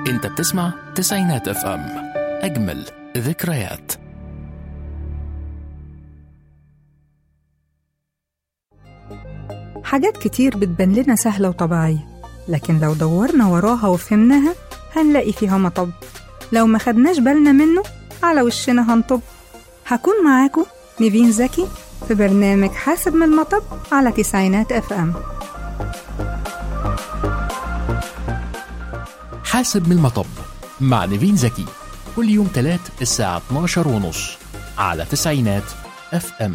انت بتسمع تسعينات اف ام اجمل ذكريات حاجات كتير بتبان لنا سهلة وطبيعية لكن لو دورنا وراها وفهمناها هنلاقي فيها مطب لو ما خدناش بالنا منه على وشنا هنطب هكون معاكم نيفين زكي في برنامج حاسب من المطب على تسعينات اف ام حاسب من المطب مع نيفين زكي كل يوم تلات الساعة 12 ونص على تسعينات اف ام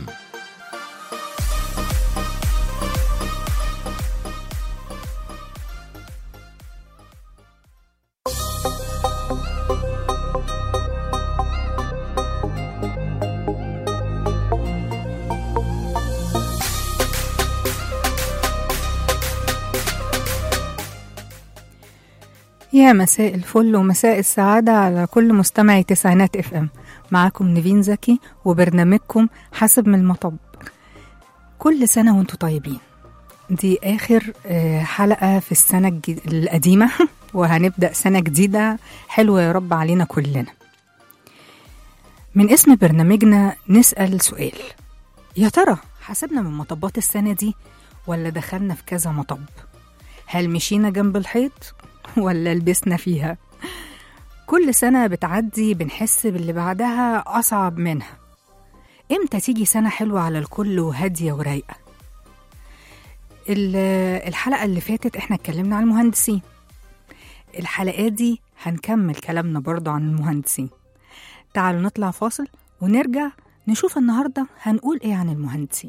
يا مساء الفل ومساء السعادة على كل مستمعي تسعينات اف ام معاكم نيفين زكي وبرنامجكم حسب من المطب كل سنة وانتم طيبين دي آخر آه، حلقة في السنة الج- القديمة وهنبدأ سنة جديدة حلوة يا رب علينا كلنا من اسم برنامجنا نسأل سؤال يا ترى حسبنا من مطبات السنة دي ولا دخلنا في كذا مطب هل مشينا جنب الحيط ولا لبسنا فيها كل سنة بتعدي بنحس باللي بعدها أصعب منها إمتى تيجي سنة حلوة على الكل وهادية ورايقة ال- الحلقة اللي فاتت إحنا اتكلمنا عن المهندسين الحلقات دي هنكمل كلامنا برضو عن المهندسين تعالوا نطلع فاصل ونرجع نشوف النهاردة هنقول إيه عن المهندسين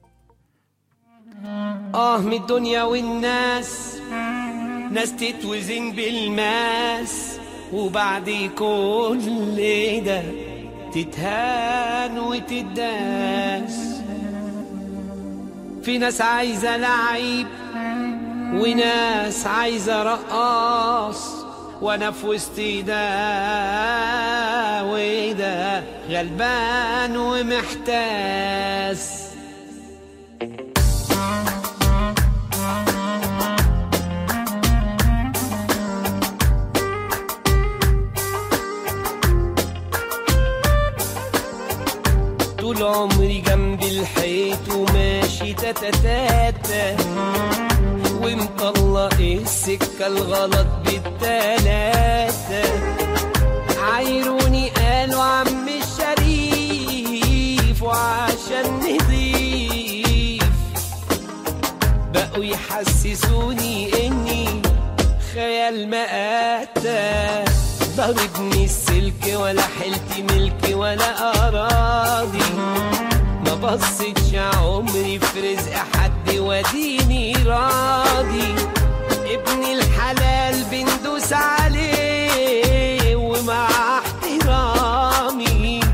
آه من الدنيا والناس ناس تتوزن بالماس وبعد كل ده تتهان وتداس في ناس عايزة لعيب وناس عايزة رقاص وانا في وسط ده وده غلبان ومحتاس طول عمري جنب الحيط وماشي تتتاتا ومطلق السكة الغلط بالتلاتة عايروني قالوا عم الشريف وعشان نضيف بقوا يحسسوني اني خيال مآتة ضربني السلك ولا حلت ملك ولا أراضي ما بصيتش عمري في رزق حد وديني راضي ابن الحلال بندوس عليه ومع احترامي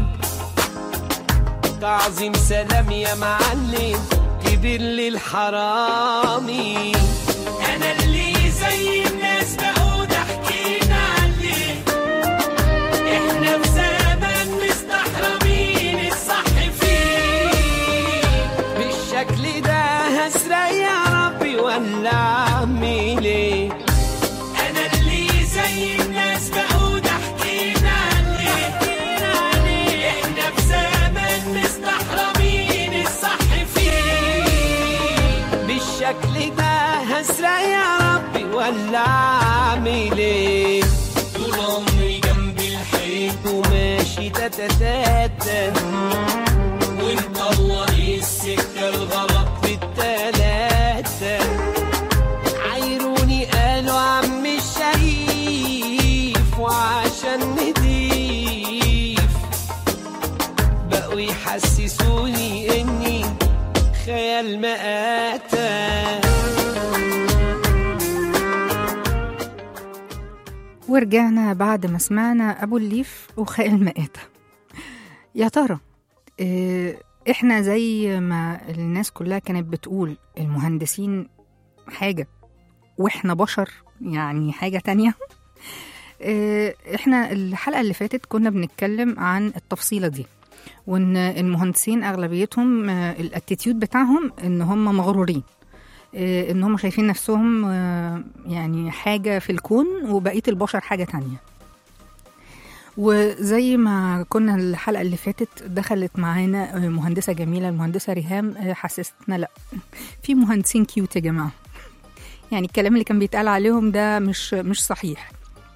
تعظيم سلام يا معلم كبير للحرامي انا اللي زي الناس بقول حكينا عليه احنا في زمن مستحرمين الصح فيه بالشكل ده هسرق يا ربي ولا اعمل ايه انا اللي زي الناس بقول حكينا عليه احنا في زمن مستحرمين الصح فيه بالشكل ده هسرق يا ربي ولا اعمل ايه طول عمري جنب الحيط وماشي تتتاتا ومطلق السكة الغلط بالتلاتة عايروني قالوا عم الشريف وعشان نضيف بقوا يحسسوني اني خيال مآتة ورجعنا بعد ما سمعنا أبو الليف وخائل مآتة يا ترى إيه، إحنا زي ما الناس كلها كانت بتقول المهندسين حاجة وإحنا بشر يعني حاجة تانية إيه، إحنا الحلقة اللي فاتت كنا بنتكلم عن التفصيلة دي وإن المهندسين أغلبيتهم آه، الاتيتيود بتاعهم إن هم مغرورين آه، ان هم شايفين نفسهم آه، يعني حاجة في الكون وبقية البشر حاجة تانية وزي ما كنا الحلقة اللي فاتت دخلت معانا آه، مهندسة جميلة المهندسة ريهام آه، حسستنا لا في مهندسين كيوت يا جماعة يعني الكلام اللي كان بيتقال عليهم ده مش مش صحيح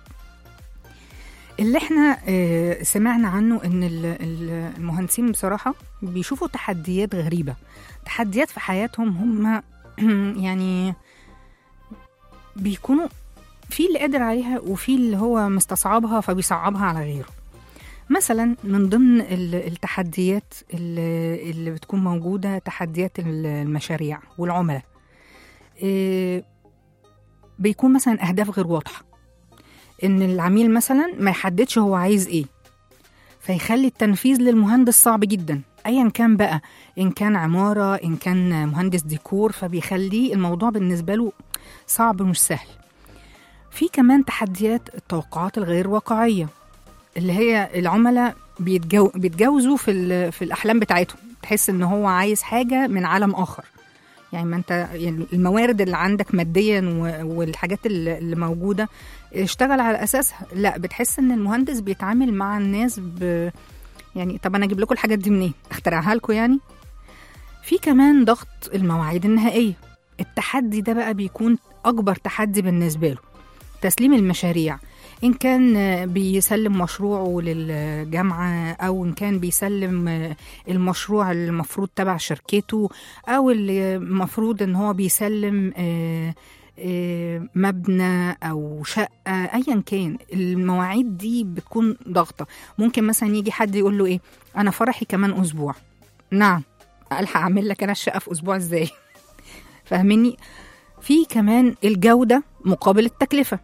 اللي احنا آه، سمعنا عنه ان ال- ال- المهندسين بصراحة بيشوفوا تحديات غريبة تحديات في حياتهم هم يعني بيكونوا في اللي قادر عليها وفي اللي هو مستصعبها فبيصعبها على غيره مثلا من ضمن ال- التحديات اللي, اللي بتكون موجودة تحديات ال- المشاريع والعملاء إيه، بيكون مثلا أهداف غير واضحة إن العميل مثلا ما يحددش هو عايز إيه فيخلي التنفيذ للمهندس صعب جدا ايا كان بقى ان كان عماره ان كان مهندس ديكور فبيخليه الموضوع بالنسبه له صعب مش سهل في كمان تحديات التوقعات الغير واقعيه اللي هي العملاء بيتجو بيتجاوزوا في ال- في الاحلام بتاعتهم تحس ان هو عايز حاجه من عالم اخر يعني ما انت يعني الموارد اللي عندك ماديا و- والحاجات اللي اللي موجوده اشتغل على اساسها لا بتحس ان المهندس بيتعامل مع الناس ب يعني طب انا اجيب لكم الحاجات دي منين اخترعها لكم يعني في كمان ضغط المواعيد النهائيه التحدي ده بقى بيكون اكبر تحدي بالنسبه له تسليم المشاريع ان كان آه، بيسلم مشروعه للجامعه او ان كان بيسلم آه، المشروع اللي المفروض تبع شركته او اللي المفروض ان هو بيسلم آه، آه، مبنى او شقه ايا كان المواعيد دي بتكون ضغطه ممكن مثلا يجي حد يقول له ايه انا فرحي كمان اسبوع نعم الحق اعمل لك انا الشقه في اسبوع ازاي فاهمني في كمان الجوده مقابل التكلفه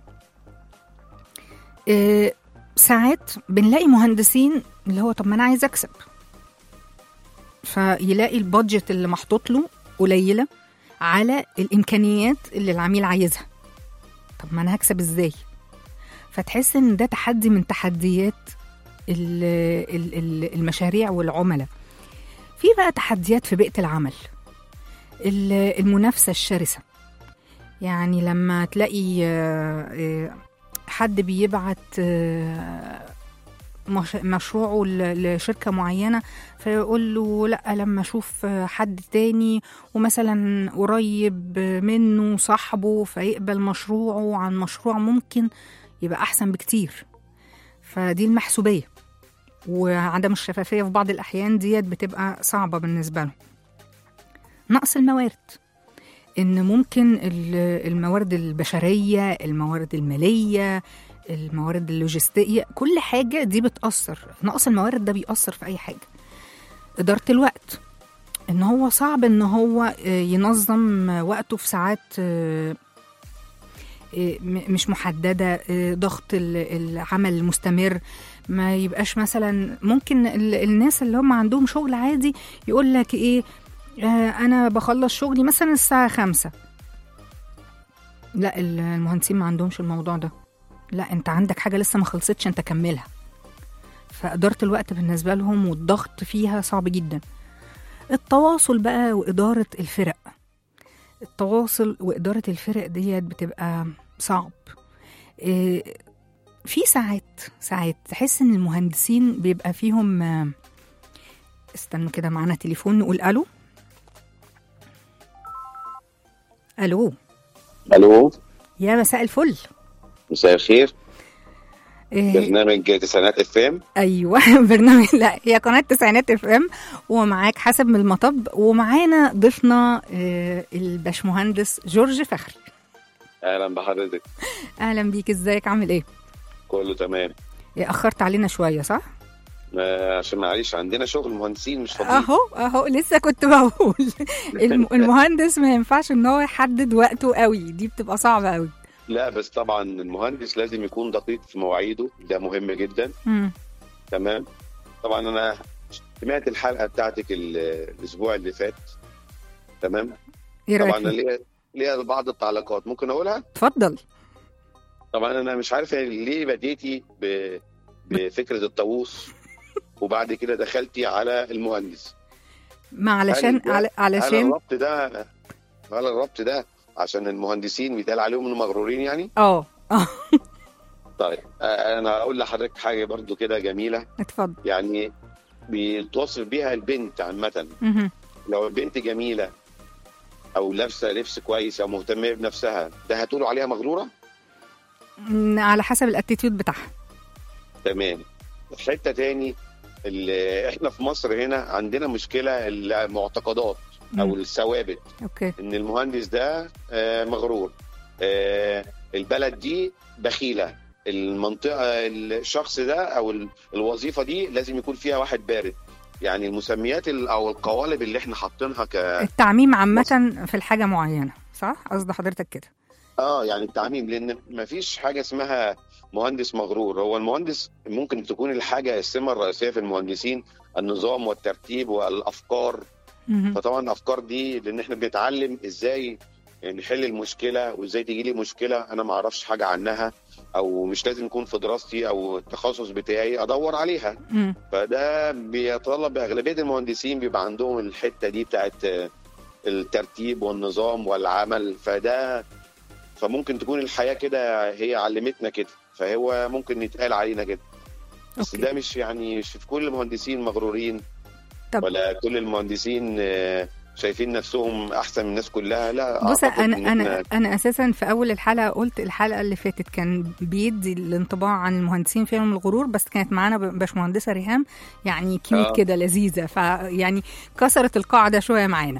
إيه ساعات بنلاقي مهندسين اللي هو طب ما انا عايز اكسب فيلاقي البادجت اللي محطوط له قليله على الامكانيات اللي العميل عايزها طب ما انا هكسب ازاي فتحس ان ده تحدي من تحديات ال- ال- ال- المشاريع والعملاء في بقى تحديات في بيئه العمل ال- المنافسه الشرسه يعني لما تلاقي آه، آه، حد بيبعت آه، مش- مشروعه ل- لشركة معينة فيقول له لا لما اشوف حد تاني ومثلا قريب منه صاحبه فيقبل مشروعه عن مشروع ممكن يبقى احسن بكتير فدي المحسوبية وعدم الشفافية في بعض الأحيان ديت بتبقى صعبة بالنسبة له نقص الموارد ان ممكن ال- الموارد البشريه الموارد الماليه الموارد اللوجستيه كل حاجه دي بتاثر نقص الموارد ده بيأثر في اي حاجه اداره الوقت ان هو صعب ان هو آه، ينظم وقته في ساعات آه، آه، م- مش محدده آه، ضغط ال- العمل المستمر ما يبقاش مثلا ممكن ال- الناس اللي هم عندهم شغل عادي يقول لك ايه آه، انا بخلص شغلي مثلا الساعه خمسة لا ال- المهندسين ما عندهمش الموضوع ده لا انت عندك حاجه لسه ما خلصتش انت كملها فاداره الوقت بالنسبه لهم والضغط فيها صعب جدا التواصل بقى واداره الفرق التواصل واداره الفرق ديت بتبقى صعب إيه، في ساعات ساعات تحس ان المهندسين بيبقى فيهم آه، استنوا كده معانا تليفون نقول الو الو الو يا مساء الفل مساء الخير إيه، برنامج تسعينات اف ام ايوه برنامج لا هي قناه تسعينات اف ام ومعاك حسب من المطب ومعانا ضيفنا آه، الباشمهندس جورج فخري اهلا بحضرتك اهلا بيك ازيك عامل ايه كله تمام إيه، اخرت علينا شويه صح ما عشان معلش عندنا شغل مهندسين مش فاضيين اهو اهو لسه كنت بقول الم- المهندس ما ينفعش ان هو يحدد وقته قوي دي بتبقى صعبه قوي لا بس طبعا المهندس لازم يكون دقيق في مواعيده ده مهم جدا مم. تمام طبعا انا سمعت الحلقه بتاعتك ال- الاسبوع اللي فات تمام ايه طبعا رايك انا فيه؟ ليا ليا بعض التعليقات ممكن اقولها اتفضل طبعا انا مش عارف يعني ليه بديتي ب... بفكره الطاووس وبعد كده دخلتي على المهندس ما علشان هل ده- على هل علشان الربط ده هل الربط ده عشان المهندسين بيتقال عليهم انهم مغرورين يعني اه اه طيب آه، انا هقول لحضرتك حاجه برضو كده جميله اتفضل يعني بيتوصف بيها البنت عامه مهم. لو البنت جميله او لابسه لبس كويس او مهتمه بنفسها ده هتقولوا عليها مغروره م، على حسب الاتيتيود بتاعها تمام حته تاني اللي احنا في مصر هنا عندنا مشكله المعتقدات او مم. الثوابت اوكي ان المهندس ده آه، مغرور آه، البلد دي بخيله المنطقه الشخص ده او ال- الوظيفه دي لازم يكون فيها واحد بارد يعني المسميات ال- او القوالب اللي احنا حاطينها ك التعميم عامة في الحاجة معينة صح؟ قصد حضرتك كده اه يعني التعميم لان ما فيش حاجه اسمها مهندس مغرور هو المهندس ممكن تكون الحاجه السمه الرئيسيه في المهندسين النظام والترتيب والافكار مهم. فطبعا الافكار دي لان احنا بنتعلم ازاي نحل المشكله وازاي تيجي لي مشكله انا ما اعرفش حاجه عنها او مش لازم يكون في دراستي او التخصص بتاعي ادور عليها مم. فده بيتطلب اغلبيه المهندسين بيبقى عندهم الحته دي بتاعت آه، الترتيب والنظام والعمل فده فممكن تكون الحياه كده هي علمتنا كده فهو ممكن يتقال علينا كده بس أوكي. ده مش يعني مش في كل المهندسين مغرورين طب ولا كل المهندسين آه، شايفين نفسهم احسن من الناس كلها لا بص أعتقد انا إن انا إحنا- انا اساسا في اول الحلقه قلت الحلقه اللي فاتت كان بيدي الانطباع عن المهندسين فيهم الغرور بس كانت معانا ب- باشمهندسه ريهام يعني كيوت آه. كده لذيذه فيعني كسرت القاعده شويه معانا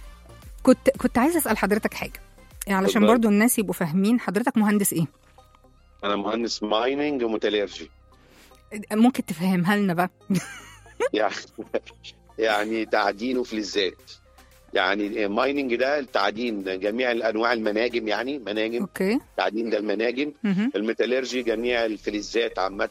كنت كنت عايزه اسال حضرتك حاجه يعني علشان اتفضل. برضو الناس يبقوا فاهمين حضرتك مهندس ايه انا مهندس مايننج وميتاليرجي ممكن تفهمها لنا بقى يعني يعني تعدين وفلزات يعني مايننج ده التعدين جميع انواع المناجم يعني مناجم اوكي تعدين ده المناجم مهم. الميتاليرجي جميع الفلزات عامه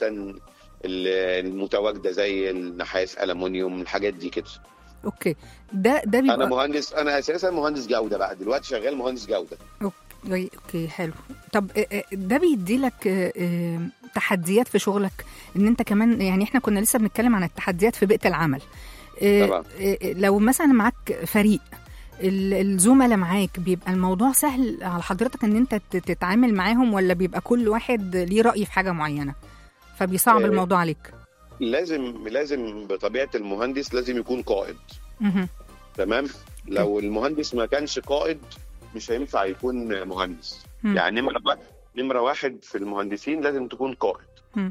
ال- المتواجده زي النحاس الومنيوم الحاجات دي كده اوكي ده ده انا بيبقى مهندس انا اساسا مهندس جوده بقى دلوقتي شغال مهندس جوده اوكي اوكي حلو طب آه، آه، ده بيدي لك آه، آه، تحديات في شغلك ان انت كمان يعني احنا كنا لسه بنتكلم عن التحديات في بيئه العمل آه، طبعا. آه، آه، لو مثلا معاك فريق ال- الزملاء معاك بيبقى الموضوع سهل على حضرتك ان انت ت- تتعامل معاهم ولا بيبقى كل واحد ليه رأي في حاجة معينة فبيصعب آه، الموضوع عليك لازم لازم بطبيعه المهندس لازم يكون قائد مهم. تمام لو المهندس ما كانش قائد مش هينفع يكون مهندس مم. يعني نمره واحد نمره واحد في المهندسين لازم تكون قائد مم.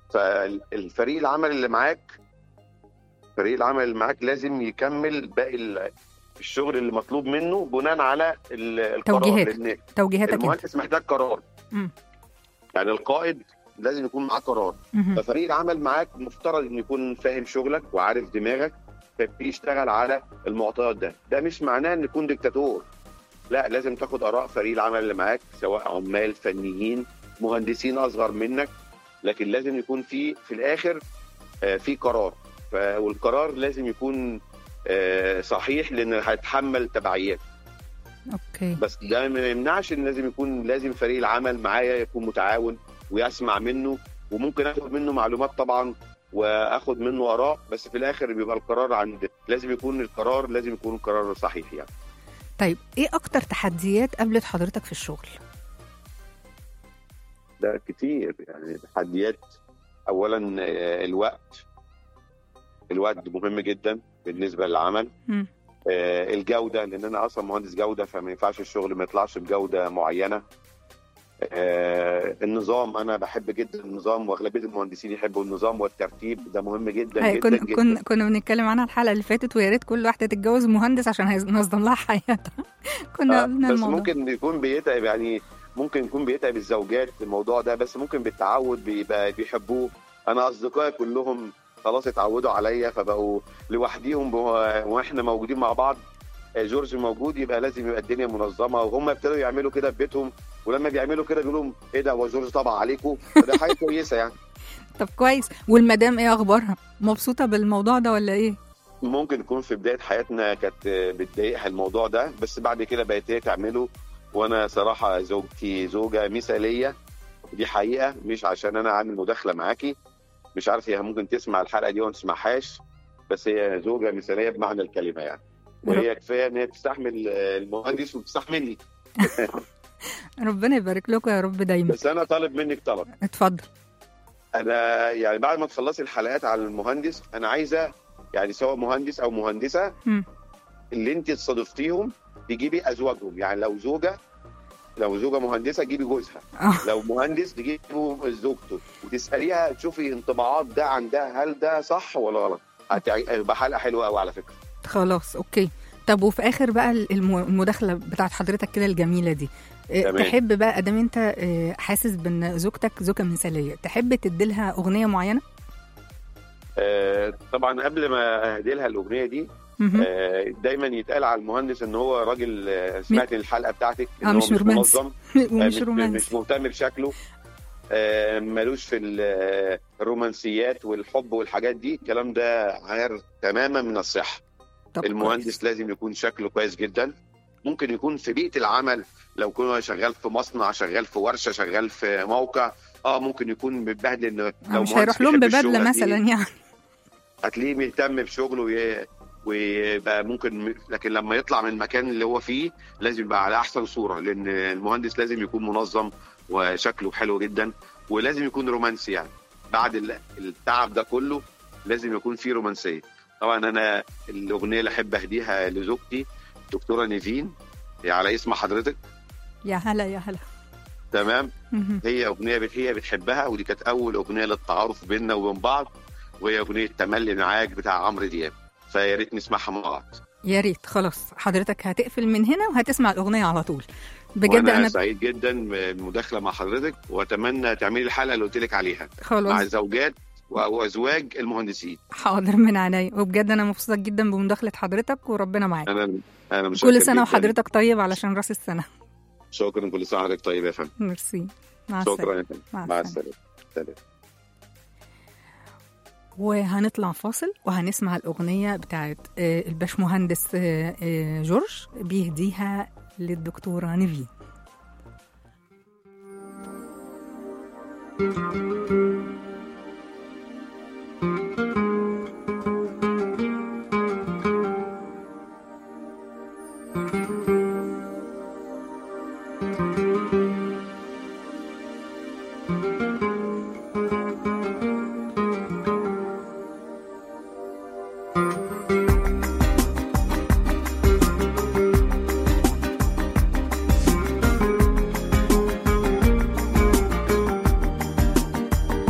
فالفريق العمل اللي معاك فريق العمل اللي معاك لازم يكمل باقي ال- الشغل اللي مطلوب منه بناء على ال- القرار توجيهات. لان توجيهاتك انت المهندس محتاج قرار مم. يعني القائد لازم يكون معاه قرار مهم. ففريق العمل معاك مفترض انه يكون فاهم شغلك وعارف دماغك فيبتدي يشتغل على المعطيات ده ده مش معناه ان يكون ديكتاتور لا لازم تاخد اراء فريق العمل اللي معاك سواء عمال فنيين مهندسين اصغر منك لكن لازم يكون في في الاخر آه، في قرار ف- والقرار لازم يكون آه، صحيح لان هيتحمل تبعيات اوكي بس ده ما يمنعش ان لازم يكون لازم فريق العمل معايا يكون متعاون ويسمع منه وممكن اخد منه معلومات طبعا واخد منه اراء بس في الاخر بيبقى القرار عند لازم يكون القرار لازم يكون قرار صحيح يعني طيب ايه اكتر تحديات قابلت حضرتك في الشغل ده كتير يعني تحديات اولا آه، الوقت الوقت مهم جدا بالنسبه للعمل مم. آه، الجوده لان انا اصلا مهندس جوده فما ينفعش الشغل ما يطلعش بجوده معينه آه، النظام انا بحب جدا النظام واغلبيه المهندسين يحبوا النظام والترتيب ده مهم جدا هي جدا كنا جدا كنا كنا بنتكلم عنها الحلقه اللي فاتت ويا ريت كل واحده تتجوز مهندس عشان هينظم لها حياتها كنا آه، قلنا بس الموضوع ممكن يكون بيتعب يعني ممكن يكون بيتعب الزوجات الموضوع ده بس ممكن بالتعود بيبقى بيحبوه انا اصدقائي كلهم خلاص اتعودوا عليا فبقوا لوحديهم بو- واحنا موجودين مع بعض آه، جورج موجود يبقى لازم يبقى الدنيا منظمه وهم ابتدوا يعملوا كده في بيتهم ولما بيعملوا كده بيقولوا لهم ايه ده هو جورج طبع عليكم فده حاجه كويسه يعني طب كويس والمدام ايه اخبارها مبسوطه بالموضوع ده ولا ايه ممكن تكون في بدايه حياتنا كانت بتضايقها الموضوع ده بس بعد كده بقت هي تعمله وانا صراحه زوجتي زوجه مثاليه دي حقيقه مش عشان انا عامل مداخله معاكي مش عارف هي ممكن تسمع الحلقه دي وما تسمعهاش بس هي زوجه مثاليه بمعنى الكلمه يعني وهي كفايه ان هي تستحمل المهندس وتستحملني ربنا يبارك لكم يا رب دايما بس انا طالب منك طلب اتفضل انا يعني بعد ما تخلصي الحلقات على المهندس انا عايزه يعني سواء مهندس او مهندسه مم. اللي انت صادفتيهم تجيبي ازواجهم يعني لو زوجه لو زوجه مهندسه جيبي جوزها اه لو مهندس تجيبوا زوجته وتساليها تشوفي انطباعات ده عن ده هل ده صح ولا غلط هتع- هيبقى حلقه حلوه قوي على فكره خلاص اوكي طب وفي اخر بقى الم- المداخله بتاعت حضرتك كده الجميله دي إيه، تمام. تحب بقى ادام انت إيه، حاسس بان زوجتك زوجه مثاليه تحب تديلها اغنيه معينه آه طبعا قبل ما اهدي لها الاغنيه دي مهم. آه دايما يتقال على المهندس ان هو راجل آه سمعت الحلقه بتاعتك ان آه، هو مش مش رومانسي. منظم آه، ومش مش, مش رومانسي مهتم بشكله آه، ملوش في ال- آه، الرومانسيات والحب والحاجات دي الكلام ده عار تماما من الصحه طب المهندس كويس. لازم يكون شكله كويس جدا ممكن يكون في بيئه العمل لو كان شغال في مصنع شغال في ورشه شغال في موقع اه ممكن يكون متبهدل انه آه، لو مش مهندس هيروح لهم بيحب الشغل ببدله هتلاقيه- مثلا يعني هتلاقيه مهتم بشغله وي- ويبقى ممكن لكن لما يطلع من المكان اللي هو فيه لازم يبقى على احسن صوره لان المهندس لازم يكون منظم وشكله حلو جدا ولازم يكون رومانسي يعني بعد ال- التعب ده كله لازم يكون فيه رومانسيه طبعا انا الاغنيه اللي احب اهديها لزوجتي دكتوره نيفين هي على اسم حضرتك يا هلا يا هلا تمام مهم. هي اغنيه بت- هي بتحبها ودي كانت اول اغنيه للتعارف بيننا وبين بعض وهي اغنيه تملي معاك بتاع عمرو دياب فيا ريت نسمعها مع بعض يا ريت خلاص حضرتك هتقفل من هنا وهتسمع الاغنيه على طول بجد وانا انا سعيد جدا بالمداخله مع حضرتك واتمنى تعملي الحلقه اللي قلت لك عليها مع خلاص الزوجات وازواج المهندسين حاضر من عينيا وبجد انا مبسوطه جدا بمداخله حضرتك وربنا معاك انا انا مشكر كل سنه جداً. وحضرتك طيب علشان راس السنه شكرا كل سنه وحضرتك طيب يا فندم ميرسي مع السلامه شكرا يا فندم مع مع السلامة. السلامه سلام وهنطلع فاصل وهنسمع الأغنية بتاعت آه، الباشمهندس آه، آه، جورج بيهديها للدكتورة نيفين Thank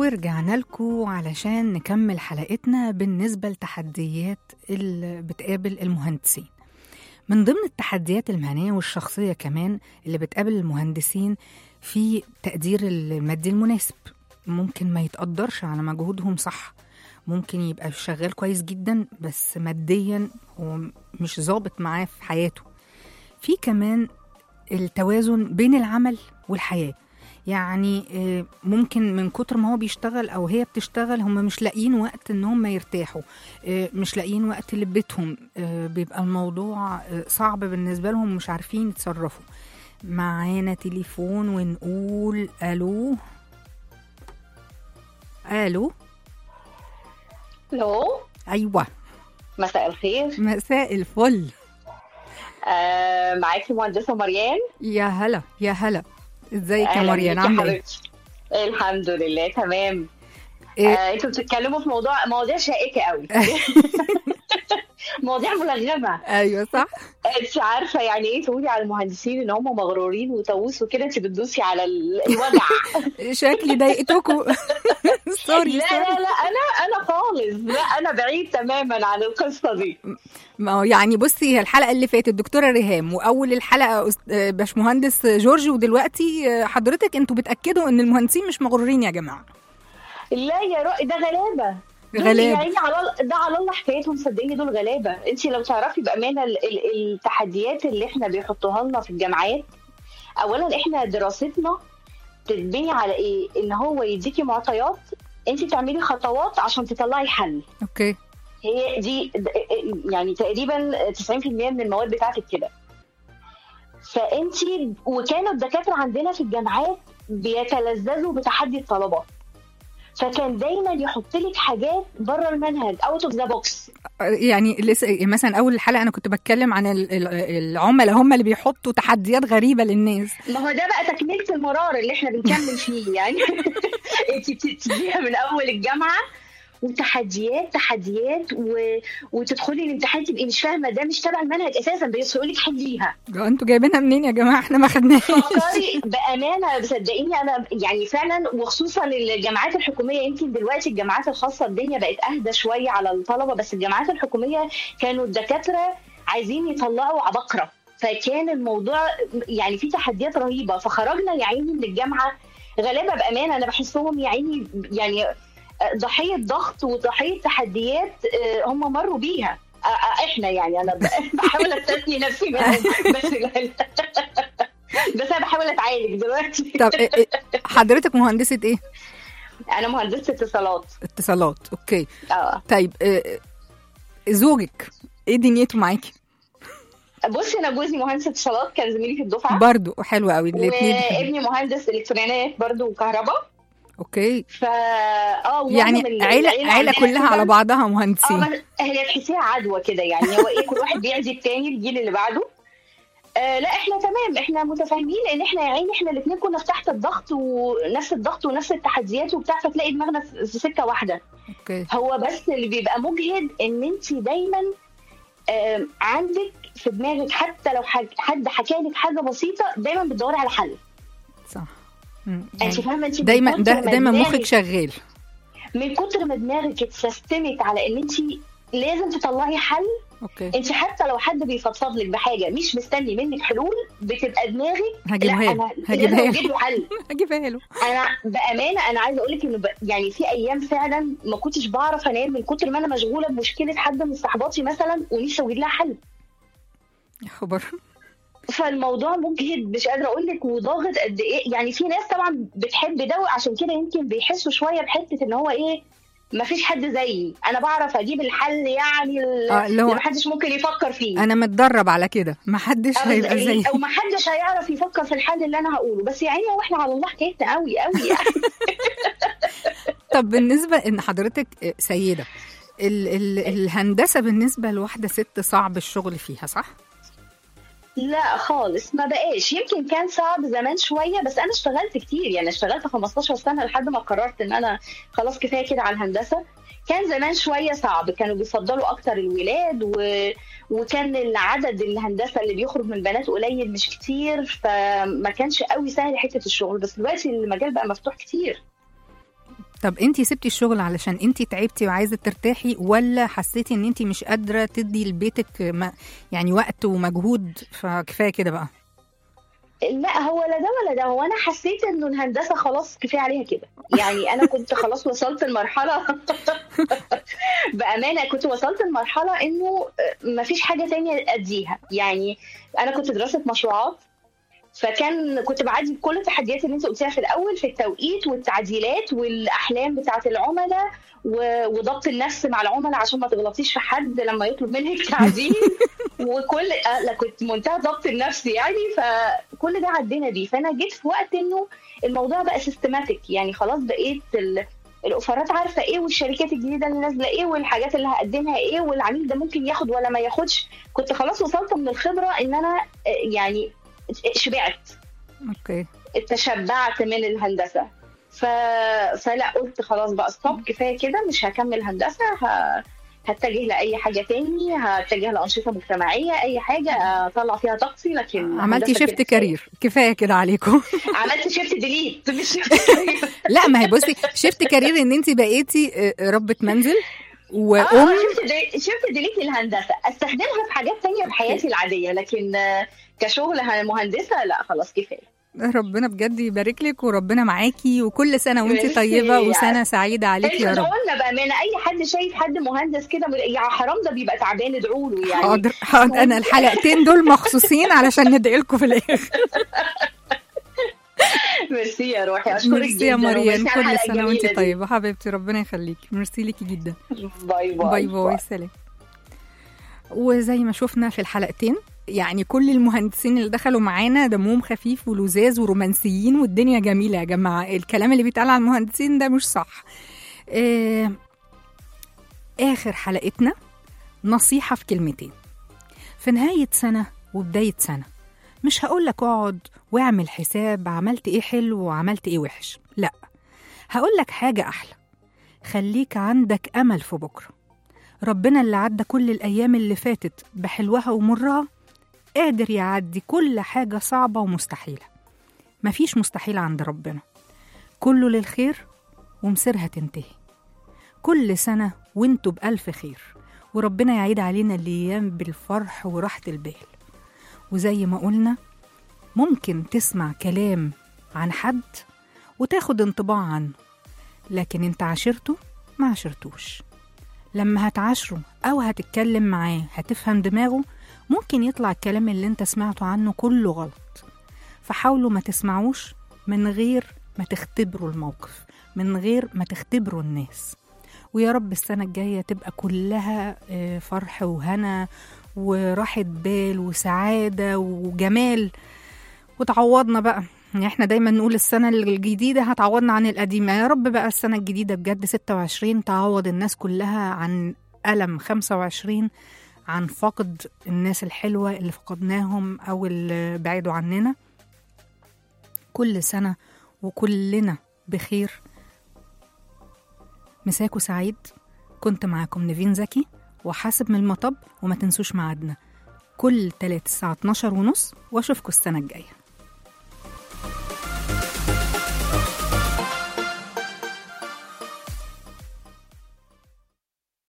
ورجعنا لكم علشان نكمل حلقتنا بالنسبة لتحديات اللي بتقابل المهندسين من ضمن التحديات المهنية والشخصية كمان اللي بتقابل المهندسين في تقدير المادي المناسب ممكن ما يتقدرش على مجهودهم صح ممكن يبقى شغال كويس جدا بس ماديا هو مش ظابط معاه في حياته في كمان التوازن بين العمل والحياة يعني آه، ممكن من كتر ما هو بيشتغل او هي بتشتغل هم مش لاقيين وقت ان هم يرتاحوا آه، مش لاقيين وقت لبيتهم آه، بيبقى الموضوع آه، صعب بالنسبه لهم مش عارفين يتصرفوا معانا تليفون ونقول الو الو الو ايوه مساء الخير مساء الفل آه معاكي مهندسه مريان يا هلا يا هلا ازيك يا أهلاً مريم بيكي عامله ايه حبيبتي. الحمد لله تمام إيه؟ آه انتوا بتتكلموا في موضوع مواضيع شائكه قوي مواضيع ملغمه ايوه صح انت عارفه يعني ايه تقولي على المهندسين ان هم مغرورين وطاووس وكده انت بتدوسي على ال- الوجع شكلي ضايقتكم سوري لا سوري لا لا انا انا خالص لا انا بعيد تماما عن القصه دي ما هو يعني بصي هي الحلقه اللي فاتت دكتوره ريهام واول الحلقه أس- آه، باشمهندس جورج ودلوقتي آه، حضرتك انتوا بتاكدوا ان المهندسين مش مغرورين يا جماعه لا يا رأي ده غلابه دول غلابة. يعني على ال- ده على الله حكايتهم صدقيني دول غلابه انت لو تعرفي بامانه ال- ال- التحديات اللي احنا بيحطوها لنا في الجامعات اولا احنا دراستنا تتبني على ايه ان هو يديكي معطيات انت تعملي خطوات عشان تطلعي حل اوكي هي دي د- يعني تقريبا 90% من المواد بتاعتك كده فانت وكانوا الدكاتره عندنا في الجامعات بيتلذذوا بتحدي الطلبه فكان دايما يحط لك حاجات بره المنهج اوت اوف ذا بوكس آه، يعني لسه مثلا اول الحلقه انا كنت بتكلم عن ال- ال- العملاء هم اللي بيحطوا تحديات غريبه للناس ما هو ده بقى تكمله المرار اللي احنا بنكمل فيه يعني انت بتبتديها من اول الجامعه وتحديات تحديات و... وتدخلي الامتحان تبقي مش فاهمه ده مش تبع المنهج اساسا بس يقول لك حليها آه، انتوا جايبينها منين يا جماعه احنا ما خدناهاش فكري بامانه صدقيني انا يعني فعلا وخصوصا الجامعات الحكوميه يمكن دلوقتي الجامعات الخاصه الدنيا بقت اهدى شويه على الطلبه بس الجامعات الحكوميه كانوا الدكاتره عايزين يطلعوا عبقره فكان الموضوع يعني في تحديات رهيبه فخرجنا يا عيني من الجامعه غلابه بامانه انا بحسهم يا عيني يعني ضحيه ضغط وضحيه تحديات آه، هم مروا بيها آه، آه، احنا يعني انا ب- بحاول استثني نفسي منهم بس بس انا بحاول اتعالج دلوقتي طب إيه- إيه، حضرتك مهندسه ايه انا مهندسه اتصالات اتصالات اوكي اه طيب آه، زوجك ايه دنيته معاكي بصي انا جوزي مهندس اتصالات كان زميلي في الدفعه برضو حلو قوي الاثنين وابني مهندس الكترونيات برضو وكهرباء اوكي فا اه ومعظم يعني ال- عيله العيلة عيله عندنا كلها على كده- بعضها اه مهندسين بس هي تحسيها عدوى كده يعني هو ايه كل واحد بيعزي التاني الجيل اللي بعده آه لا احنا تمام احنا متفاهمين لان احنا يا عيني احنا الاثنين كنا في تحت الضغط ونفس الضغط ونفس التحديات وبتاع فتلاقي دماغنا في في سكه واحده اوكي هو بس اللي بيبقى مجهد ان انت دايما آم، عندك في دماغك حتى لو حد حد حكى لك حاجه بسيطه دايما بتدوري على حل صح مم، انت يعني فاهمه انت دايما من دا كتر ما دايما دماغك- مخك شغال من كتر ما دماغك اتسيستمت على ان انت لازم تطلعي حل اوكي انت حتى لو حد بيفضفض لك بحاجه مش مستني منك حلول بتبقى دماغك هجيبها لا له انا هجيبها لازم له اجيب له حل هجيبها له انا بامانه انا عايزه اقول لك انه ب... يعني في ايام فعلا ما كنتش بعرف انام من كتر ما انا مشغوله بمشكله حد من صحباتي مثلا ونفسي اوجد لها حل يا خبر فالموضوع مجهد مش قادره اقول لك وضاغط قد ايه يعني في ناس طبعا بتحب ده وعشان كده يمكن بيحسوا شويه بحته ان هو ايه ما فيش حد زيي انا بعرف اجيب الحل يعني ال- اه اللي اللي هو محدش ممكن يفكر فيه انا متدرب على كده محدش هيبقى زي او ما حدش هيعرف يفكر في الحل اللي انا هقوله بس يعني هو احنا على الله حكايتنا قوي قوي يعني طب بالنسبه ان حضرتك سيده ال ال الهندسه بالنسبه لواحده ست صعب الشغل فيها صح لا خالص ما بقاش يمكن كان صعب زمان شويه بس انا اشتغلت كتير يعني اشتغلت 15 سنه لحد ما قررت ان انا خلاص كفايه كده على الهندسه كان زمان شويه صعب كانوا بيفضلوا اكتر الولاد و... وكان العدد الهندسه اللي بيخرج من بنات قليل مش كتير فما كانش قوي سهل حته الشغل بس دلوقتي المجال بقى مفتوح كتير طب انتي سبتي الشغل علشان انتي تعبتي وعايزه ترتاحي ولا حسيتي ان انتي مش قادره تدي لبيتك ما يعني وقت ومجهود فكفايه كده بقى لا هو لا ده ولا ده هو انا حسيت انه الهندسه خلاص كفايه عليها كده يعني انا كنت خلاص وصلت لمرحله بامانه كنت وصلت لمرحله انه ما فيش حاجه تانية اديها يعني انا كنت دراسه مشروعات فكان كنت بعدي بكل التحديات اللي انت قلتيها في الاول في التوقيت والتعديلات والاحلام بتاعه العملاء و- وضبط النفس مع العملاء عشان ما تغلطيش في حد لما يطلب منك تعديل وكل آه، لا كنت منتهى ضبط النفس يعني فكل ده عدينا بيه فانا جيت في وقت انه الموضوع بقى سيستماتيك يعني خلاص بقيت ال... الاوفرات عارفه ايه والشركات الجديده اللي نازله ايه والحاجات اللي هقدمها ايه والعميل ده ممكن ياخد ولا ما ياخدش كنت خلاص وصلت من الخبره ان انا آه، يعني شبعت اوكي تشبعت من الهندسه ف... فلا قلت خلاص بقى ستوب كفايه كده مش هكمل هندسه ه... هتجه لاي حاجه تاني هتجه لانشطه مجتمعيه اي حاجه اطلع فيها طاقتي لكن عملتي هندسة شيفت كده كارير كفايه كده عليكم كفاية. عملت شيفت ديليت مش شيفت كارير لا ما هي بصي شيفت كارير ان انت بقيتي آه، ربة منزل اه وام شفت دي- شفت ديليت الهندسه استخدمها في حاجات تانية في حياتي العاديه لكن آه، كشغل ه- مهندسه لا خلاص كفايه ربنا بجد يبارك لك وربنا معاكي وكل سنه وانت ميرسي. طيبه وسنه سعيده عليكي يا ادعوا رب لنا بامانه اي حد شايف حد مهندس كده مر- يا حرام ده بيبقى تعبان ادعوا له يعني حاضر حاضر انا الحلقتين دول مخصوصين علشان ندعي لكم في الاخر ميرسي يا روحي اشكرك ميرسي يا جدا مريم وميرسي على كل الحلقة سنه وانت الجميلة دي. طيبه حبيبتي ربنا يخليكي ميرسي ليكي جدا باي باي باي باي سلام وزي ما شفنا في الحلقتين يعني كل المهندسين اللي دخلوا معانا دمهم خفيف ولزاز ورومانسيين والدنيا جميله يا جماعه الكلام اللي بيتقال على المهندسين ده مش صح آه اخر حلقتنا نصيحه في كلمتين في نهايه سنه وبدايه سنه مش هقول لك اقعد واعمل حساب عملت ايه حلو وعملت ايه وحش لا هقول لك حاجه احلى خليك عندك امل في بكره ربنا اللي عدى كل الأيام اللي فاتت بحلوها ومرها قادر يعدي كل حاجة صعبة ومستحيلة مفيش مستحيل عند ربنا كله للخير ومصيرها تنتهي كل سنة وانتوا بألف خير وربنا يعيد علينا الأيام بالفرح وراحة البال وزي ما قلنا ممكن تسمع كلام عن حد وتاخد انطباع عنه لكن انت عاشرته ما عاشرتوش لما هتعاشره أو هتتكلم معاه هتفهم دماغه ممكن يطلع الكلام اللي انت سمعته عنه كله غلط فحاولوا ما تسمعوش من غير ما تختبروا الموقف من غير ما تختبروا الناس ويا رب السنة الجاية تبقى كلها آه، فرح وهنا وراحة بال وسعادة وجمال وتعوضنا بقى يعني احنا دايما نقول السنة الجديدة هتعوضنا عن القديمة يا رب بقى السنة الجديدة بجد 26 تعوض الناس كلها عن ألم 25 عن فقد الناس الحلوة اللي فقدناهم أو اللي بعدوا عننا كل سنة وكلنا بخير مساكو سعيد كنت معاكم نيفين زكي وحاسب من المطب وما تنسوش ميعادنا كل تلات الساعة 12 ونص واشوفكم السنة الجاية